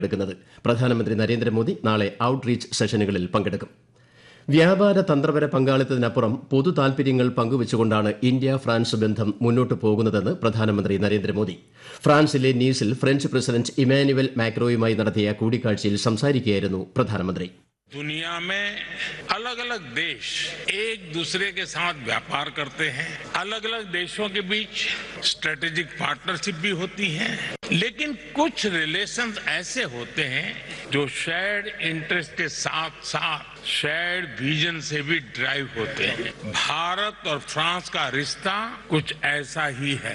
എടുക്കുന്നത് പ്രധാനമന്ത്രി നരേന്ദ്രമോദി നാളെ ഔട്ട്റീച്ച് സെഷനുകളിൽ പങ്കെടുക്കും വ്യാപാര തന്ത്രപര പങ്കാളിത്തത്തിനപ്പുറം പൊതു താൽപര്യങ്ങൾ പങ്കുവച്ചുകൊണ്ടാണ് ഇന്ത്യ ഫ്രാൻസ് ബന്ധം മുന്നോട്ട് പോകുന്നതെന്ന് പ്രധാനമന്ത്രി നരേന്ദ്രമോദി ഫ്രാൻസിലെ നീസിൽ ഫ്രഞ്ച് പ്രസിഡന്റ് ഇമാനുവൽ മാക്രോയുമായി നടത്തിയ കൂടിക്കാഴ്ചയിൽ സംസാരിക്കുകയായിരുന്നു പ്രധാനമന്ത്രി दुनिया में अलग अलग देश एक दूसरे के साथ व्यापार करते हैं अलग अलग देशों के बीच स्ट्रेटेजिक पार्टनरशिप भी होती है लेकिन कुछ रिलेशंस ऐसे होते हैं जो शेयर्ड इंटरेस्ट के साथ साथ शेयर्ड विजन से भी ड्राइव होते हैं भारत और फ्रांस का रिश्ता कुछ ऐसा ही है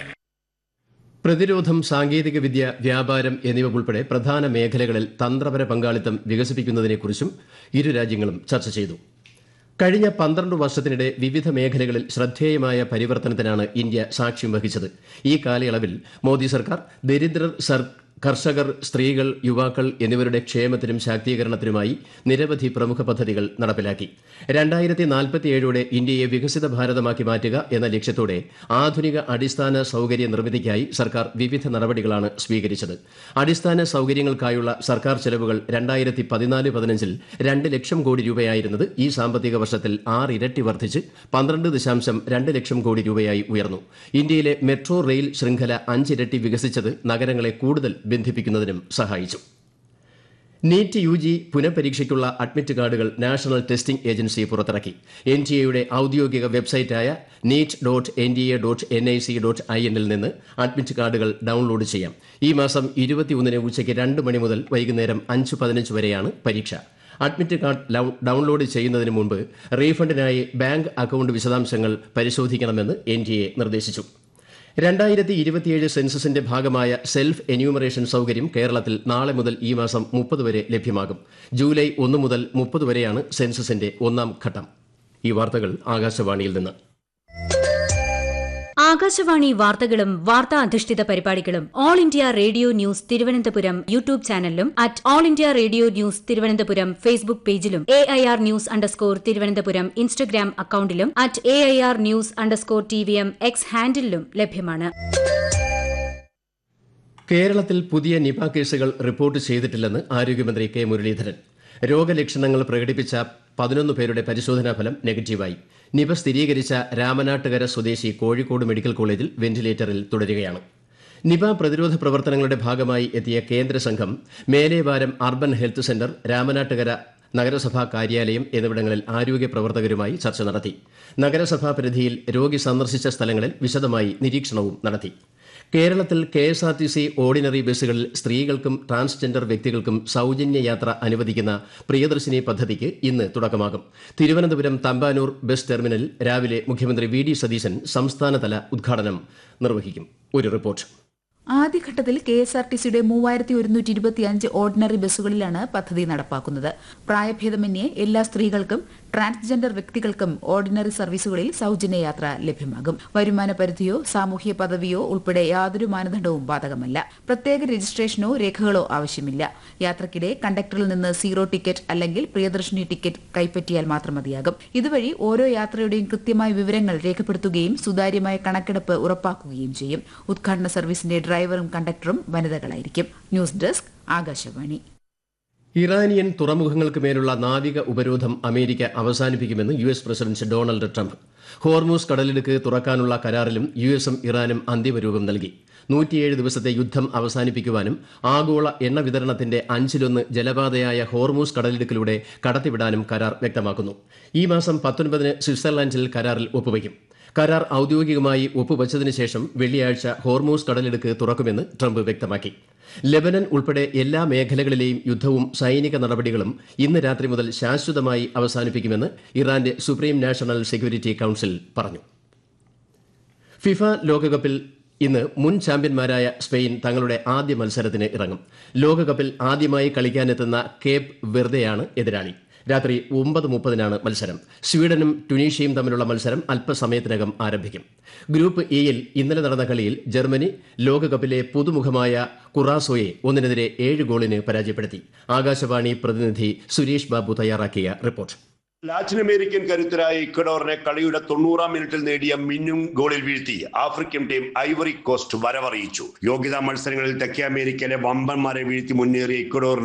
പ്രതിരോധം സാങ്കേതികവിദ്യ വ്യാപാരം എന്നിവ ഉൾപ്പെടെ പ്രധാന മേഖലകളിൽ തന്ത്രപര പങ്കാളിത്തം വികസിപ്പിക്കുന്നതിനെക്കുറിച്ചും ഇരു രാജ്യങ്ങളും ചർച്ച ചെയ്തു കഴിഞ്ഞ പന്ത്രണ്ട് വർഷത്തിനിടെ വിവിധ മേഖലകളിൽ ശ്രദ്ധേയമായ പരിവർത്തനത്തിനാണ് ഇന്ത്യ സാക്ഷ്യം വഹിച്ചത് ഈ കാലയളവിൽ മോദി സർക്കാർ ദരിദ്രർ സർ കർഷകർ സ്ത്രീകൾ യുവാക്കൾ എന്നിവരുടെ ക്ഷേമത്തിനും ശാക്തീകരണത്തിനുമായി നിരവധി പ്രമുഖ പദ്ധതികൾ നടപ്പിലാക്കി രണ്ടായിരത്തി നാൽപ്പത്തിയേഴോടെ ഇന്ത്യയെ വികസിത ഭാരതമാക്കി മാറ്റുക എന്ന ലക്ഷ്യത്തോടെ ആധുനിക അടിസ്ഥാന സൌകര്യ നിർമ്മിതിക്കായി സർക്കാർ വിവിധ നടപടികളാണ് സ്വീകരിച്ചത് അടിസ്ഥാന സൌകര്യങ്ങൾക്കായുള്ള സർക്കാർ ചെലവുകൾ രണ്ടായിരത്തി പതിനാല് പതിനഞ്ചിൽ രണ്ട് ലക്ഷം കോടി രൂപയായിരുന്നത് ഈ സാമ്പത്തിക വർഷത്തിൽ ആറ് ഇരട്ടി വർദ്ധിച്ച് പന്ത്രണ്ട് ദശാംശം രണ്ട് ലക്ഷം കോടി രൂപയായി ഉയർന്നു ഇന്ത്യയിലെ മെട്രോ റെയിൽ ശൃംഖല അഞ്ചിരട്ടി വികസിച്ചത് നഗരങ്ങളെ കൂടുതൽ ബന്ധിപ്പിക്കുന്നതിനും സഹായിച്ചു നീറ്റ് യു ജി പുനഃപരീക്ഷയ്ക്കുള്ള അഡ്മിറ്റ് കാർഡുകൾ നാഷണൽ ടെസ്റ്റിംഗ് ഏജൻസി പുറത്തിറക്കി എൻ ടി എയുടെ ഔദ്യോഗിക വെബ്സൈറ്റായ NEET dot N D A dot N I C dot I എന്നിൽ നിന്ന് അഡ്മിറ്റ് കാർഡുകൾ ഡൗൺലോഡ് ചെയ്യാം ഈ മാസം ഇരുപത്തിയൊന്നിന് ഉച്ചയ്ക്ക് രണ്ട് മണി മുതൽ വൈകുന്നേരം അഞ്ച് പതിനഞ്ച് വരെയാണ് പരീക്ഷ അഡ്മിറ്റ് കാർഡ് ലൗ- ഡൗൺലോഡ് ചെയ്യുന്നതിന് മുമ്പ് റീഫണ്ടിനായി ബാങ്ക് അക്കൗണ്ട് വിശദാംശങ്ങൾ പരിശോധിക്കണമെന്ന് എൻ ടി എ നിർദ്ദേശിച്ചു രണ്ടായിരത്തി ഇരുപത്തിയേഴ് സെൻസസിന്റെ ഭാഗമായ സെൽഫ് എന്യൂമറേഷൻ സൌകര്യം കേരളത്തിൽ നാളെ മുതൽ ഈ മാസം മുപ്പത് വരെ ലഭ്യമാകും ജൂലൈ ഒന്ന് മുതൽ മുപ്പത് വരെയാണ് സെൻസസിന്റെ ഒന്നാം ഘട്ടം ഈ വാർത്തകൾ ആകാശവാണിയിൽ നിന്ന് ആകാശവാണി വാർത്തകളും വാർത്താ അധിഷ്ഠിത പരിപാടികളും all India radio news Thiruvananthapuram YouTube ചാനലിലും at all India radio news Thiruvananthapuram Facebook പേജിലും A I R news underscore Thiruvananthapuram Instagram അക്കൌണ്ടിലും at A I R news underscore T V M X ഹാൻഡിലും ലഭ്യമാണ് കേരളത്തിൽ പുതിയ നിപ കേസുകൾ റിപ്പോർട്ട് ചെയ്തിട്ടില്ലെന്ന് ആരോഗ്യമന്ത്രി കെ മുരളീധരൻ രോഗലക്ഷണങ്ങൾ പ്രകടിപ്പിച്ച പതിനൊന്ന് പേരുടെ പരിശോധനാ ഫലം നെഗറ്റീവായി നിപ സ്ഥിരീകരിച്ച രാമനാട്ടുകര സ്വദേശി കോഴിക്കോട് മെഡിക്കൽ കോളേജിൽ വെന്റിലേറ്ററിൽ തുടരുകയാണ് നിപ പ്രതിരോധ പ്രവർത്തനങ്ങളുടെ ഭാഗമായി എത്തിയ കേന്ദ്ര സംഘം Melevaram urban health centre Ramanattukara നഗരസഭാ കാര്യാലയം എന്നിവിടങ്ങളിൽ ആരോഗ്യ പ്രവർത്തകരുമായി ചർച്ച നടത്തി നഗരസഭാ പരിധിയിൽ രോഗി സന്ദർശിച്ച സ്ഥലങ്ങളിൽ വിശദമായി നിരീക്ഷണവും നടത്തി കേരളത്തിൽ K S R T C ordinary ബസ്സുകളിൽ സ്ത്രീകൾക്കും ട്രാൻസ്ജെൻഡർ വ്യക്തികൾക്കും സൌജന്യ യാത്ര അനുവദിക്കുന്ന പ്രിയദർശിനി പദ്ധതിക്ക് ഇന്ന് തുടക്കമാകും തിരുവനന്തപുരം തമ്പാനൂർ ബസ് ടെർമിനലിൽ രാവിലെ മുഖ്യമന്ത്രി വി ഡി സതീശൻ സംസ്ഥാനതല ഉദ്ഘാടനം നിർവഹിക്കും ഒരു റിപ്പോർട്ട് ആദ്യഘട്ടത്തിൽ കെ എസ് ആർ ടി സിയുടെ മൂവായിരത്തി ഒരുന്നൂറ്റി ഇരുപത്തിയഞ്ച് ഓർഡിനറി ബസ്സുകളിലാണ് പദ്ധതി നടപ്പാക്കുന്നത് പ്രായഭേദമന്യേ എല്ലാ സ്ത്രീകൾക്കും ട്രാൻസ്ജെൻഡർ വ്യക്തികൾക്കും ഓർഡിനറി സർവീസുകളിൽ സൌജന്യ യാത്ര ലഭ്യമാകും വരുമാന പരിധിയോ സാമൂഹ്യ പദവിയോ ഉൾപ്പെടെ യാതൊരു മാനദണ്ഡവും ബാധകമല്ല പ്രത്യേക രജിസ്ട്രേഷനോ രേഖകളോ ആവശ്യമില്ല യാത്രക്കിടെ കണ്ടക്ടറിൽ നിന്ന് സീറോ ടിക്കറ്റ് അല്ലെങ്കിൽ പ്രിയദർശിനി ടിക്കറ്റ് കൈപ്പറ്റിയാൽ മാത്രം മതിയാകും ഇതുവഴി ഓരോ യാത്രയുടെയും കൃത്യമായ വിവരങ്ങൾ രേഖപ്പെടുത്തുകയും സുതാര്യമായ കണക്കെടുപ്പ് ഉറപ്പാക്കുകയും ചെയ്യും ഉദ്ഘാടന സർവീസിന്റെ ഡ്രൈവറും കണ്ടക്ടറും വനിതകളായിരിക്കും ന്യൂസ് ഡെസ്ക് ആകാശവാണി ഇറാനിയൻ തുറമുഖങ്ങൾക്ക് മേലുള്ള നാവിക ഉപരോധം അമേരിക്ക അവസാനിപ്പിക്കുമെന്ന് U S president Donald Trump Hormuz കടലിടുക്ക് തുറക്കാനുള്ള കരാറിലും യു എസും ഇറാനും അന്തിമരൂപം നൽകി നൂറ്റിയേഴ് ദിവസത്തെ യുദ്ധം അവസാനിപ്പിക്കുവാനും ആഗോള എണ്ണ വിതരണത്തിന്റെ അഞ്ചിലൊന്ന് ജലപാതയായ ഹോർമൂസ് കടലിടുക്കിലൂടെ കടത്തിവിടാനും കരാർ വ്യക്തമാക്കുന്നു ഈ മാസം പത്തൊൻപതിന് സ്വിറ്റ്സർലാൻഡിൽ കരാറിൽ ഒപ്പുവയ്ക്കും കരാർ ഔദ്യോഗികമായി ഒപ്പുവച്ചതിന് ശേഷം വെള്ളിയാഴ്ച ഹോർമൂസ് കടലിടുക്ക് തുറക്കുമെന്ന് ട്രംപ് വ്യക്തമാക്കി ലെബനൻ ഉൾപ്പെടെ എല്ലാ മേഖലകളിലെയും യുദ്ധവും സൈനിക നടപടികളും ഇന്ന് രാത്രി മുതൽ ശാശ്വതമായി അവസാനിപ്പിക്കുമെന്ന് ഇറാന്റെ സുപ്രീം നാഷണൽ സെക്യൂരിറ്റി കൌൺസിൽ പറഞ്ഞു ഫിഫ ലോകകപ്പിൽ ഇന്ന് മുൻ ചാമ്പ്യന്മാരായ സ്പെയിൻ തങ്ങളുടെ ആദ്യ മത്സരത്തിന് ഇറങ്ങും ലോകകപ്പിൽ ആദ്യമായി കളിക്കാനെത്തുന്ന കേപ്പ് വെർദെയാണ് എതിരാളി രാത്രി ഒമ്പത് മുപ്പതിനാണ് മത്സരം സ്വീഡനും ടുണീഷ്യയും തമ്മിലുള്ള മത്സരം അല്പസമയത്തിനകം ആരംഭിക്കും ഗ്രൂപ്പ് ഇയിൽ ഇന്നലെ നടന്ന കളിയിൽ ജർമ്മനി ലോകകപ്പിലെ പുതുമുഖമായ കുറാസോയെ ഒന്നിനെതിരെ ഏഴ് ഗോളിന് പരാജയപ്പെടുത്തി ആകാശവാണി പ്രതിനിധി സുരേഷ് ബാബു തയ്യാറാക്കിയ റിപ്പോർട്ട് ലാറ്റിൻ അമേരിക്കൻ കരുത്തരായ ഇക്വഡോറിനെ കളിയുടെ തൊണ്ണൂറാം മിനിറ്റിൽ നേടിയ മിന്നും ഗോളിൽ വീഴ്ത്തി ആഫ്രിക്കൻ ടീം ഐവറി കോസ്റ്റ് വരവറിയിച്ചു യോഗ്യതാ മത്സരങ്ങളിൽ തെക്കേ അമേരിക്കയിലെ വമ്പന്മാരെ വീഴ്ത്തി മുന്നേറിയ ഇക്വഡോറിന്